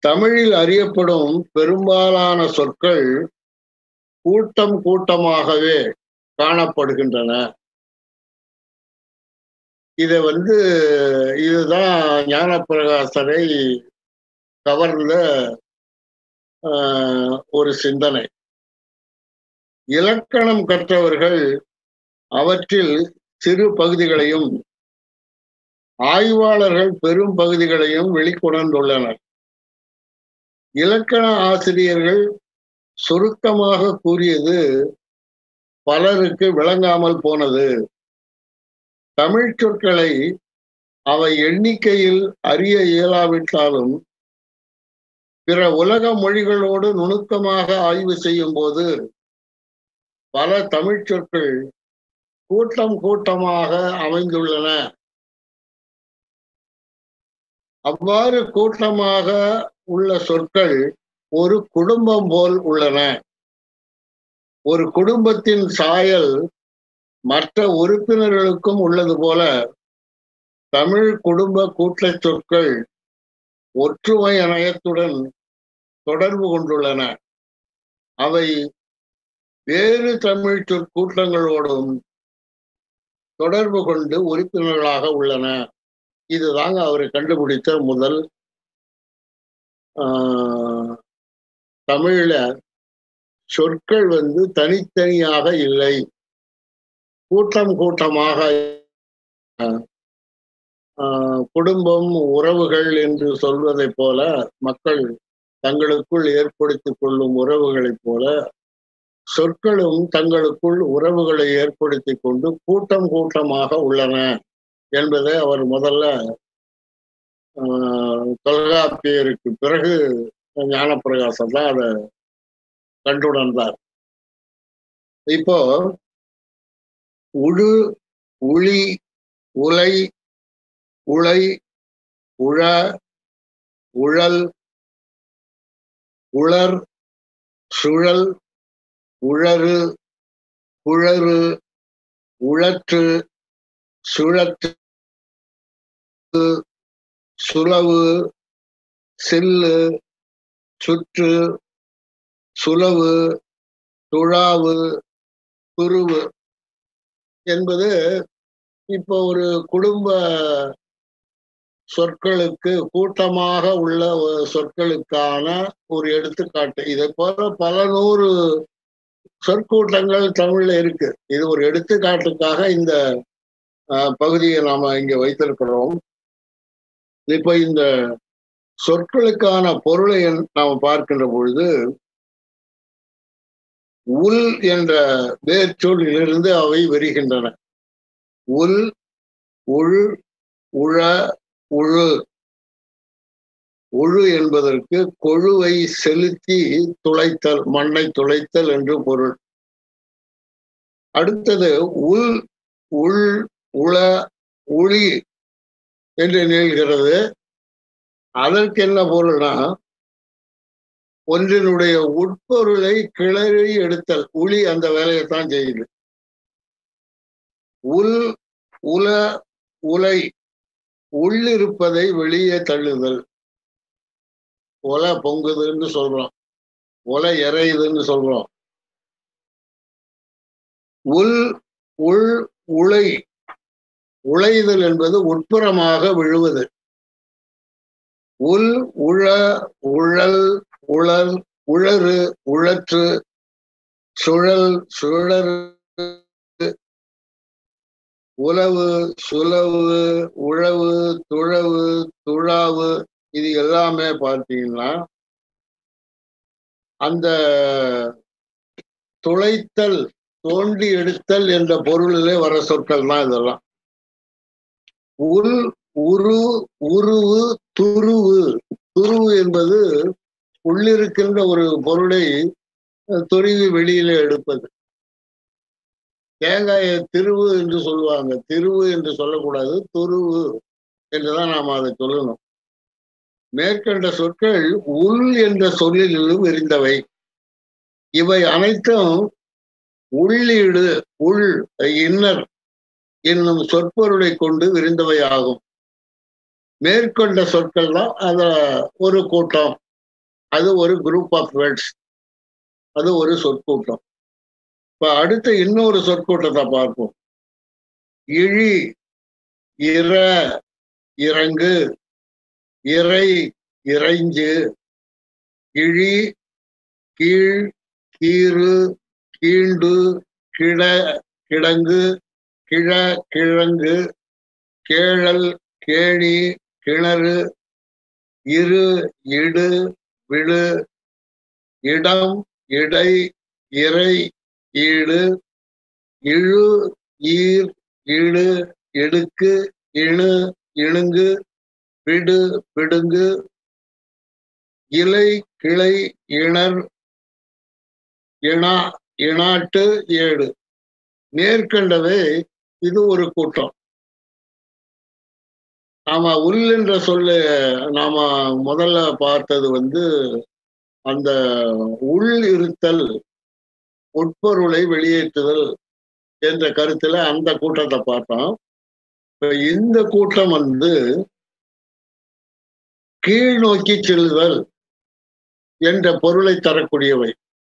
தமிழில் அறியப்படும் பெரும்பாலான சொற்கள் கூட்டம் கூட்டமாகவே காணப்படுகின்றன இதை வந்து இதுதான் ஞானப்பிரகாசரை கவர்ந்த ஆஹ், ஒரு சிந்தனை இலக்கணம் கற்றவர்கள் அவற்றில் சிறு பகுதிகளையும் ஆய்வாளர்கள் பெரும் பகுதிகளையும் வெளிக்கொணர்ந்துள்ளனர் இலக்கண ஆசிரியர்கள் சுருக்கமாக கூறியது பலருக்கு விளங்காமல் போனது தமிழ் சொற்களை அவை எண்ணிக்கையில் அறிய இயலாவிட்டாலும் பிற உலக மொழிகளோடு நுணுக்கமாக ஆய்வு செய்யும் போது பல தமிழ் சொற்கள் கூட்டம் கூட்டமாக அமைந்துள்ளன அவ்வாறு கூட்டமாக உள்ள சொற்கள் ஒரு குடும்பம் போல் உள்ளன ஒரு குடும்பத்தின் சாயல் மற்ற உறுப்பினர்களுக்கும் உள்ளது போல தமிழ் குடும்ப கூட்டச் சொற்கள் ஒற்றுமை நயத்துடன் தொடர்பு கொண்டுள்ளன அவை வேறு தமிழ் சொற்கூட்டங்களோடும் தொடர்பு கொண்டு உறுப்பினர்களாக உள்ளன இதுதாங்க அவர் கண்டுபிடித்த முதல் ஆஹ், தமிழ்ல சொற்கள் வந்து தனித்தனியாக இல்லை கூட்டம் கூட்டமாக ஆஹ், குடும்பம் உறவுகள் என்று சொல்வதைப் போல மக்கள் தங்களுக்குள் ஏற்படுத்திக் கொள்ளும் உறவுகளைப் போல சொற்களும் தங்களுக்குள் உறவுகளை ஏற்படுத்திக் கொண்டு கூட்டம் கூட்டமாக உள்ளன என்பதை அவர் முதல்ல ஆஹ், தொல்காப்பியருக்கு பிறகு ஞானப்பிரகாசம் தான் அதை கண்டுணர்ந்தார் இப்போ உழு உளி உலை உளை உழ உழல் உளர் சுழல் உழறு குழறு உழற்று சுழற்று சுலவு சில்லு சுற்று சுலவு துழாவு துருவு என்பது இப்போ ஒரு குடும்ப சொற்களுக்கு கூட்டமாக உள்ள ஒரு சொற்களுக்கான ஒரு எடுத்துக்காட்டு இதை போல பல நூறு சொற்கூட்டங்கள் தமிழ்ல இருக்கு இது ஒரு எடுத்துக்காட்டுக்காக இந்த அஹ், பகுதியை நாம இங்க வைத்திருக்கிறோம் இப்ப இந்த சொற்களுக்கான பொருளை என்- நாம் பார்க்கின்ற பொழுது உல் என்ற வேர்ச்சொல்லிலிருந்து அவை வருகின்றன உல் உள் உழ உழு உழு என்பதற்கு கொழுவை செலுத்தி துளைத்தல் மண்ணை துளைத்தல் என்று பொருள் அடுத்தது உள் உள் உள உளி என்று நீள்கிறது அதற்கு என்ன பொருள்னா ஒன்றினுடைய உட்பொருளை கிளறி எடுத்தல் உளி அந்த வேலையைத்தான் செய்யுது உள் உல உலை உள்ளிருப்பதை வெளியே தள்ளுதல் ஒலை பொங்குதுன்னு சொல்றோம் ஒலை இறையுதுன்னு சொல்றோம் உள் உள் உலை உழைதல் என்பது உட்புறமாக விழுவது உள் உழ உழல் உழல் உழறு உழற்று சுழல் சுழறு உழவு சுலவு உழவு துழவு துழாவு இது எல்லாமே பார்த்தீங்கன்னா அந்த துளைத்தல் தோண்டி எடுத்தல் என்ற பொருளிலே வர சொற்கள் தான் இதெல்லாம் உள் உரு உருவு துருவு துருவு என்பது உள்ளிருக்கின்ற ஒரு பொருளை அஹ், துருவி வெளியில எடுப்பது தேங்காயை திருவு என்று சொல்லுவாங்க திருவு என்று சொல்லக்கூடாது துருவு என்றுதான் நாம் அதை சொல்லணும் மேற்கண்ட சொற்கள் உள் என்ற சொல்லிலும் இருந்தவை இவை அனைத்தும் உள்ளீடு உள் இன்னர் என்னும் சொற்பொருளை கொண்டு விரிந்தவை ஆகும் மேற்கொண்ட சொற்கள் தான் அத ஒரு கூட்டம் அது ஒரு குரூப் ஆஃப் வேர்ட்ஸ் அது ஒரு சொற்கூட்டம் இப்ப அடுத்த இன்னொரு சொற்கூட்டத்தை பார்ப்போம் இழி இற இறங்கு இறை இறைஞ்சு இழி கீழ் கீறு கீண்டு கிட கிடங்கு கிழ கிழங்கு கேழல் கேணி கிணறு இரு இடு விழு இடம் இடை இறை ஈடு இழு ஈர் இழு இடுக்கு இணு இணுங்கு பிடு பிடுங்கு இலை கிளை இணர் இணா இணாட்டு ஏடு மேற்கண்டவை இது ஒரு கூட்டம் நாம உள் என்ற சொல்ல நாம முதல்ல பார்த்தது வந்து அந்த உள் இருத்தல் உட்பொருளை வெளியேற்றுதல் என்ற கருத்துல அந்த கூட்டத்தை பார்த்தோம் இப்ப இந்த கூட்டம் வந்து கீழ் நோக்கி செல்லுதல் என்ற பொருளை தரக்கூடியவை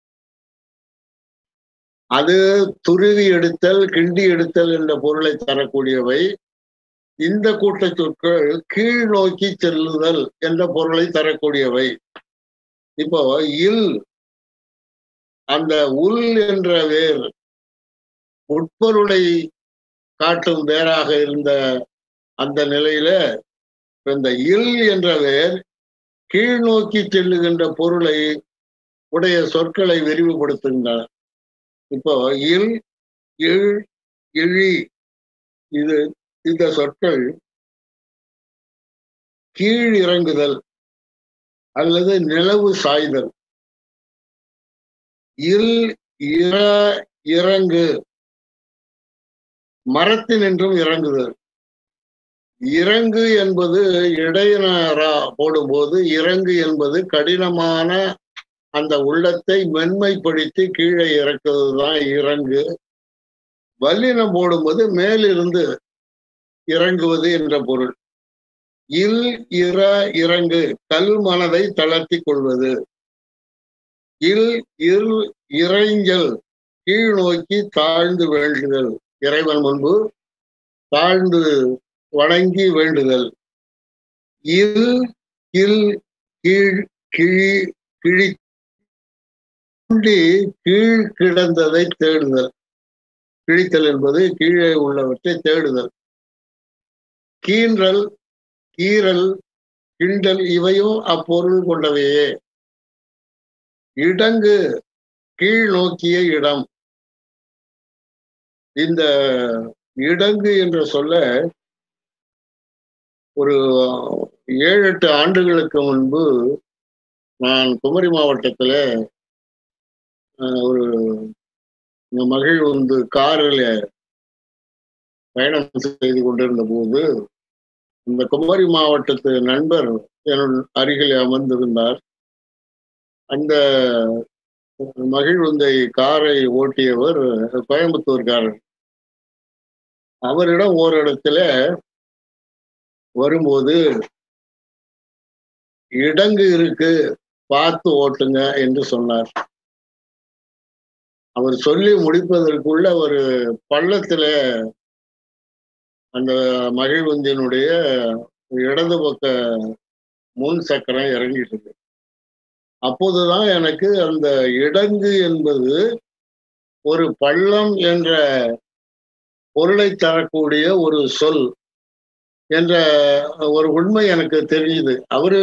அது துருவி எடுத்தல் கிண்டி எடுத்தல் என்ற பொருளை தரக்கூடியவை இந்த கூட்ட சொற்கள் கீழ் நோக்கி செல்லுதல் என்ற பொருளை தரக்கூடியவை இப்போ இல் அந்த உள் என்ற வேர் உட்பொருளை காட்டும் வேறாக இருந்த அந்த நிலையில இந்த இல் என்ற வேர் கீழ் நோக்கி செல்லுகின்ற பொருளை உடைய சொற்களை விரிவுபடுத்துகின்றன இப்போ இல் இழ் இழி இது இந்த சொற்கள் கீழ் இறங்குதல் அல்லது நிலவு சாய்தல் இல் இற இறங்கு மரத்தின் என்றும் இறங்குதல் இறங்கு என்பது இடையினரா போடும்போது இறங்கு என்பது கடினமான அந்த உள்ளத்தை மென்மைப்படுத்தி கீழே இறக்குவது தான் இறங்கு வல்லினம் போடும்போது மேலிருந்து இறங்குவது என்ற பொருள் இல் இற இறங்கு கல் மனதை தளர்த்தி கொள்வது இல் இல் இறைஞ்சல் கீழ் நோக்கி தாழ்ந்து வேண்டுதல் இறைவன் முன்பு தாழ்ந்து வணங்கி வேண்டுதல் இல் இல் கீழ் கிழி கிழி கீழ் கிடந்ததை தேடுதல் கிழித்தல் என்பது கீழே உள்ளவற்றை தேடுதல் கீன்றல் கீறல் கிண்டல் இவையும் அப்பொருள் கொண்டவையே இடங்கு கீழ் நோக்கிய இடம் இந்த இடங்கு என்ற சொல்ல ஒரு ஏழு எட்டு ஆண்டுகளுக்கு முன்பு நான் குமரி மாவட்டத்துல ஒரு மகிழ் வந்து காரில் பயணம் செய்து கொண்டிருந்த போது இந்த குமரி மாவட்டத்து நண்பர் என்னுடைய அருகில் அமர்ந்திருந்தார் அந்த மகிழ்வுந்தை காரை ஓட்டியவர் கோயம்புத்தூர்காரர் அவரிடம் ஓரிடத்துல வரும்போது இடங்கு இருக்கு பார்த்து ஓட்டுங்க என்று சொன்னார் அவர் சொல்லி முடிப்பதற்குள்ள ஒரு பள்ளத்துல அந்த மகிழ்வந்தினுடைய இடது பக்க முன் சக்கரம் இறங்கிட்டு இருக்கு அப்போதுதான் எனக்கு அந்த இடங்கு என்பது ஒரு பள்ளம் என்ற பொருளை தரக்கூடிய ஒரு சொல் என்ற ஒரு உண்மை எனக்கு தெரியுது அவரு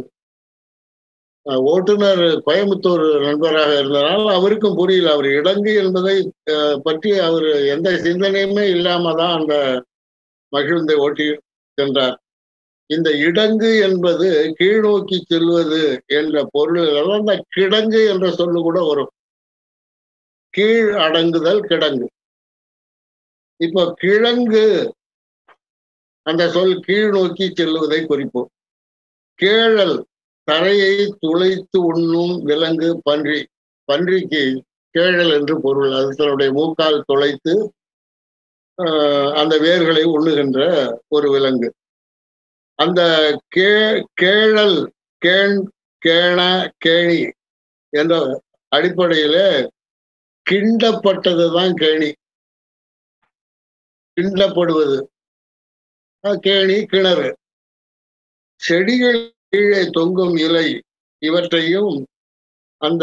ஓட்டுநர் கோயம்புத்தூர் நண்பராக இருந்தனால் அவருக்கும் புரியல அவர் இடங்கு என்பதை பற்றி அவர் எந்த சிந்தனையுமே இல்லாம தான் அந்த மகிழ்ந்தை ஓட்டி சென்றார் இந்த இடங்கு என்பது கீழ்நோக்கி செல்வது என்ற பொருள் அந்த கிடங்கு என்ற சொல்லு கூட வரும் கீழ் அடங்குதல் கிடங்கு இப்போ கிழங்கு அந்த சொல் கீழ் நோக்கி செல்லுவதை குறிப்போம் கேழல் தரையை துளைத்து உண்ணும் விலங்கு பன்றி பன்றிக்கு கேழல் என்று பொருள் அது தன்னுடைய மூக்கால் துளைத்து அந்த வேர்களை உண்ணுகின்ற ஒரு விலங்கு அந்த கே கேழல் கேண் கேண கேணி என்ற அடிப்படையில கிண்டப்பட்டதுதான் கேணி கிண்டப்படுவது கேணி கிணறு செடிகள் கீழே தொங்கும் இலை இவற்றையும் அந்த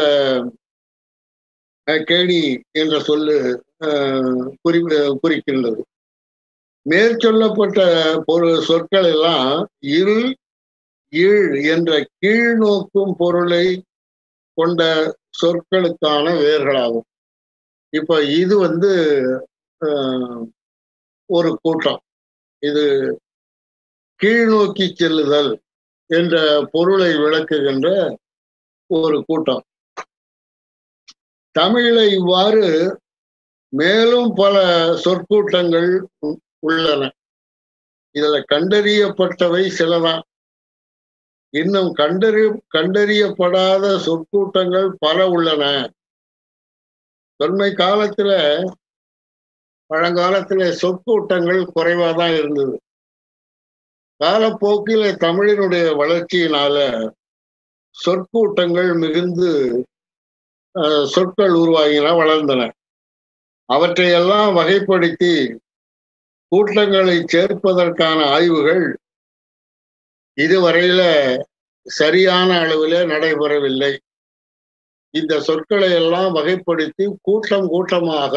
கேணி என்ற சொல்லு குறி குறிக்கின்றது மேற்சொல்லப்பட்ட பொரு சொற்கள் எல்லாம் இல் இழ் என்ற கீழ் நோக்கும் பொருளை கொண்ட சொற்களுக்கான வேர்களாகும் இப்ப இது வந்து ஒரு கூட்டம் இது கீழ் நோக்கி செல்லுதல் என்ற பொருளை விளக்குகின்ற ஒரு கூட்டம் தமிழில இவ்வாறு மேலும் பல சொற்கூட்டங்கள் உள்ளன இதுல கண்டறியப்பட்டவை சிலதான் இன்னும் கண்டறி கண்டறியப்படாத சொற்கூட்டங்கள் பல உள்ளன தொன்மை காலத்துல பழங்காலத்துல சொற்கூட்டங்கள் குறைவாதான் இருந்தது காலப்போக்கில தமிழினுடைய வளர்ச்சியினால சொற்கூட்டங்கள் மிகுந்து சொற்கள் உருவாகின வளர்ந்தன அவற்றையெல்லாம் வகைப்படுத்தி கூட்டங்களை சேர்ப்பதற்கான ஆய்வுகள் இதுவரையில சரியான அளவில் நடைபெறவில்லை இந்த சொற்களை எல்லாம் வகைப்படுத்தி கூட்டம் கூட்டமாக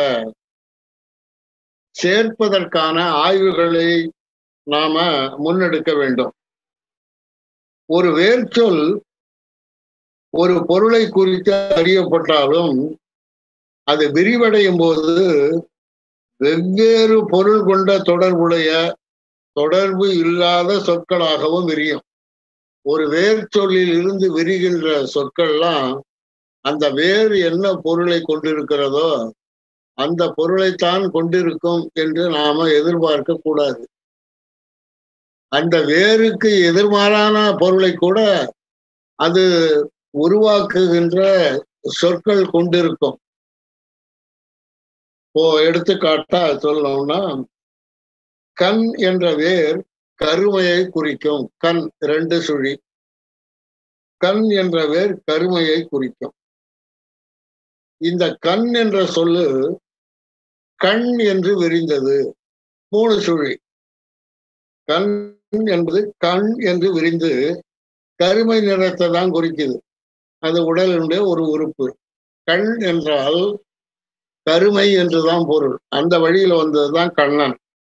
சேர்ப்பதற்கான ஆய்வுகளை நாம முன்னெடுக்க வேண்டும் ஒரு வேர்ச்சொல் ஒரு பொருளை குறித்து அறியப்பட்டாலும் அது விரிவடையும் போது வெவ்வேறு பொருள் கொண்ட தொடர்புடைய தொடர்பு இல்லாத சொற்களாகவும் விரியும் ஒரு வேர் சொல்லில் இருந்து விரிகின்ற சொற்கள்லாம் அந்த வேர் என்ன பொருளை கொண்டிருக்கிறதோ அந்த பொருளைத்தான் கொண்டிருக்கும் என்று நாம எதிர்பார்க்க கூடாது அந்த வேருக்கு எதிர்மாறான பொருளை கூட அது உருவாக்குகின்ற சொற்கள் கொண்டிருக்கும் இப்போ எடுத்துக்காட்டா சொல்லணும்னா கண் என்ற வேர் கருமையை குறிக்கும் கண் ரெண்டு சுழி கண் என்ற வேர் கருமையை குறிக்கும் இந்த கண் என்ற சொல்லு கண் என்று விரிந்தது மூணு சுழி கண் என்பது கண் என்று விரிந்து கருமை நிறத்தை தான் குறிக்குது அது உடலினுடைய ஒரு உறுப்பு கண் என்றால் கருமை என்றுதான் பொருள் அந்த வழியில வந்ததுதான் கண்ணன்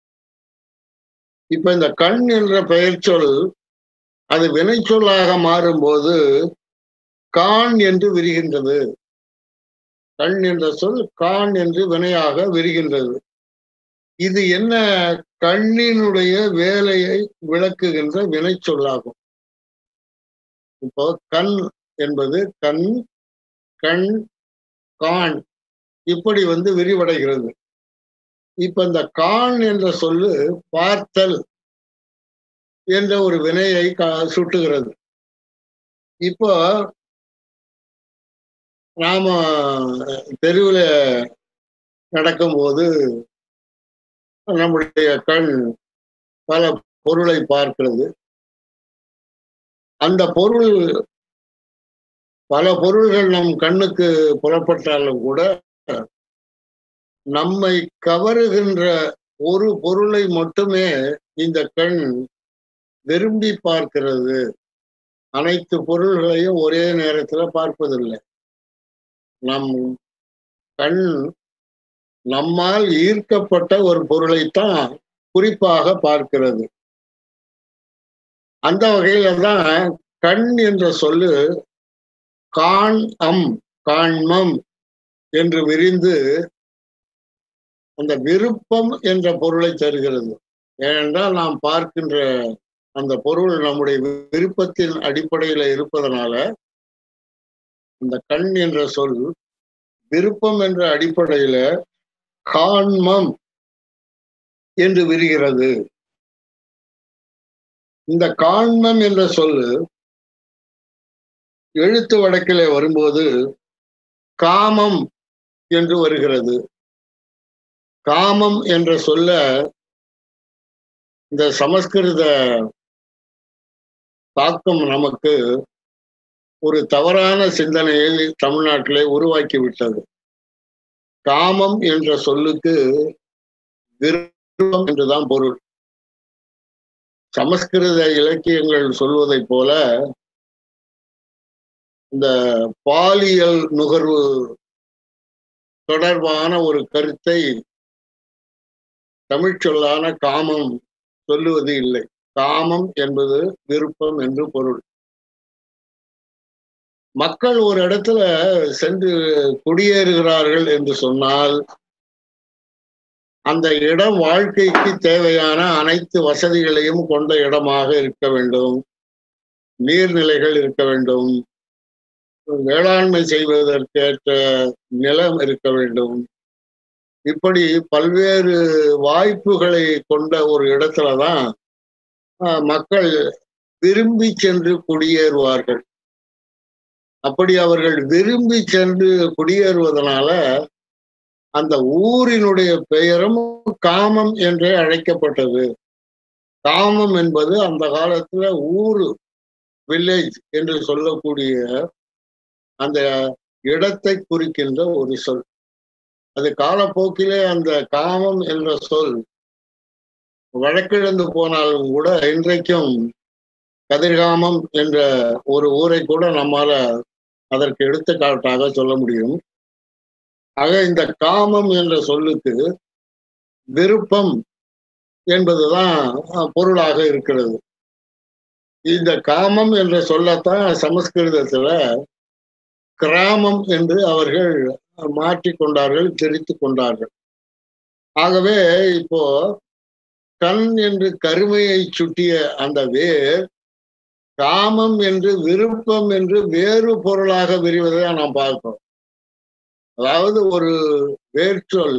இப்ப இந்த கண் என்ற பெயர் சொல் அது வினைச்சொல்லாக மாறும்போது கான் என்று விரிகின்றது கண் என்ற சொல் கான் என்று வினையாக விரிகின்றது இது என்ன கண்ணினுடைய வேலையை விளக்குகின்ற வினைச்சொல்லாகும் இப்போ கண் என்பது கண் கண் கான் இப்படி வந்து விரிவடைகிறது இப்ப இந்த கான் என்ற சொல்லு பார்த்தல் என்ற ஒரு வினையை சுட்டுகிறது இப்போ நாம தெருவில் நடக்கும்போது நம்முடைய கண் பல பொருளை பார்க்கிறது அந்த பொருள் பல பொருள்கள் நம் கண்ணுக்கு புறப்பட்டாலும் கூட நம்மை கவருகின்ற ஒரு பொருளை மட்டுமே இந்த கண் விரும்பி பார்க்கிறது அனைத்து பொருள்களையும் ஒரே நேரத்துல பார்ப்பதில்லை நம் கண் நம்மால் ஈர்க்கப்பட்ட ஒரு பொருளைத்தான் குறிப்பாக பார்க்கிறது அந்த வகையில தான் கண் என்ற சொல்லு காண் அம் காண்மம் என்று விரிந்து அந்த விருப்பம் என்ற பொருளை தருகிறது ஏனென்றால் நாம் பார்க்கின்ற அந்த பொருள் நம்முடைய விருப்பத்தின் அடிப்படையில இருப்பதனால அந்த கண் என்ற சொல் விருப்பம் என்ற அடிப்படையில காண்மம் என்று விரிகிறது இந்த காண்மம் என்ற சொல்லு எழுத்து வழக்கிலே வரும்போது காமம் என்று வருகிறது காமம் என்ற சொல்ல இந்த சமஸ்கிருத தாக்கம் நமக்கு ஒரு தவறான சிந்தனையை தமிழ்நாட்டிலே உருவாக்கி விட்டது காமம் என்ற சொல்லுக்கு விருப்பம் என்றுதான் பொருள் சமஸ்கிருத இலக்கியங்கள் சொல்வதைப் போல இந்த பாலியல் நுகர்வு தொடர்பான ஒரு கருத்தை தமிழ் சொல்லான காமம் சொல்லுவது இல்லை காமம் என்பது விருப்பம் என்று பொருள் மக்கள் ஒரு இடத்துல சென்று குடியேறுகிறார்கள் என்று சொன்னால் அந்த இடம் வாழ்க்கைக்கு தேவையான அனைத்து வசதிகளையும் கொண்ட இடமாக இருக்க வேண்டும் நீர்நிலைகள் இருக்க வேண்டும் வேளாண்மை செய்வதற்கேற்ற நிலம் இருக்க வேண்டும் இப்படி பல்வேறு வாய்ப்புகளை கொண்ட ஒரு இடத்துலதான் மக்கள் விரும்பி சென்று குடியேறுவார்கள் அப்படி அவர்கள் விரும்பி சென்று குடியேறுவதனால அந்த ஊரினுடைய பெயரும் காமம் என்றே அழைக்கப்பட்டது காமம் என்பது அந்த காலத்துல ஊரு வில்லேஜ் என்று சொல்லக்கூடிய அந்த இடத்தை குறிக்கின்ற ஒரு சொல் அது காலப்போக்கிலே அந்த காமம் என்ற சொல் வழக்கிழந்து போனாலும் கூட இன்றைக்கும் கதிர்காமம் என்ற ஒரு ஊரை கூட நம்மால அதற்கு எடுத்துக்காட்டாக சொல்ல முடியும் ஆக இந்த காமம் என்ற சொல்லுக்கு விருப்பம் என்பதுதான் பொருளாக இருக்கிறது இந்த காமம் என்ற சொல்லத்தான் சமஸ்கிருதத்துல கிராமம் என்று அவர்கள் மாற்றி கொண்டார்கள் தெரித்து கொண்டார்கள் ஆகவே இப்போ கண் என்று கருமையை சுட்டிய அந்த வேர் காமம் என்று விருப்பம் என்று வேறு பொருளாக விரிவதை நாம் பார்க்கிறோம் அதாவது ஒரு வேர்ச்சொல்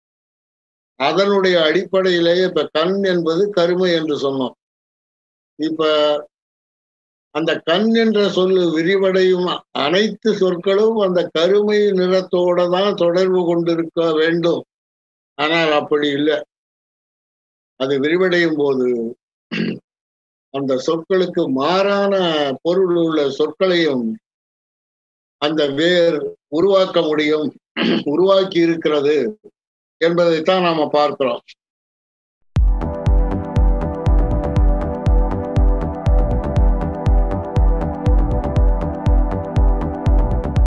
அதனுடைய அடிப்படையிலேயே இப்ப கண் என்பது கருமை என்று சொன்னோம் இப்ப அந்த கண் என்ற சொல்லு விரிவடையும் அனைத்து சொற்களும் அந்த கருமை நிறத்தோட தான் தொடர்பு கொண்டிருக்க வேண்டும் ஆனால் அப்படி இல்லை அது விரிவடையும் போது அந்த சொற்களுக்கு மாறான பொருள் உள்ள சொற்களையும் அந்த வேர் உருவாக்க முடியும் உருவாக்கி இருக்கிறது என்பதைத்தான் நாம பார்க்கிறோம்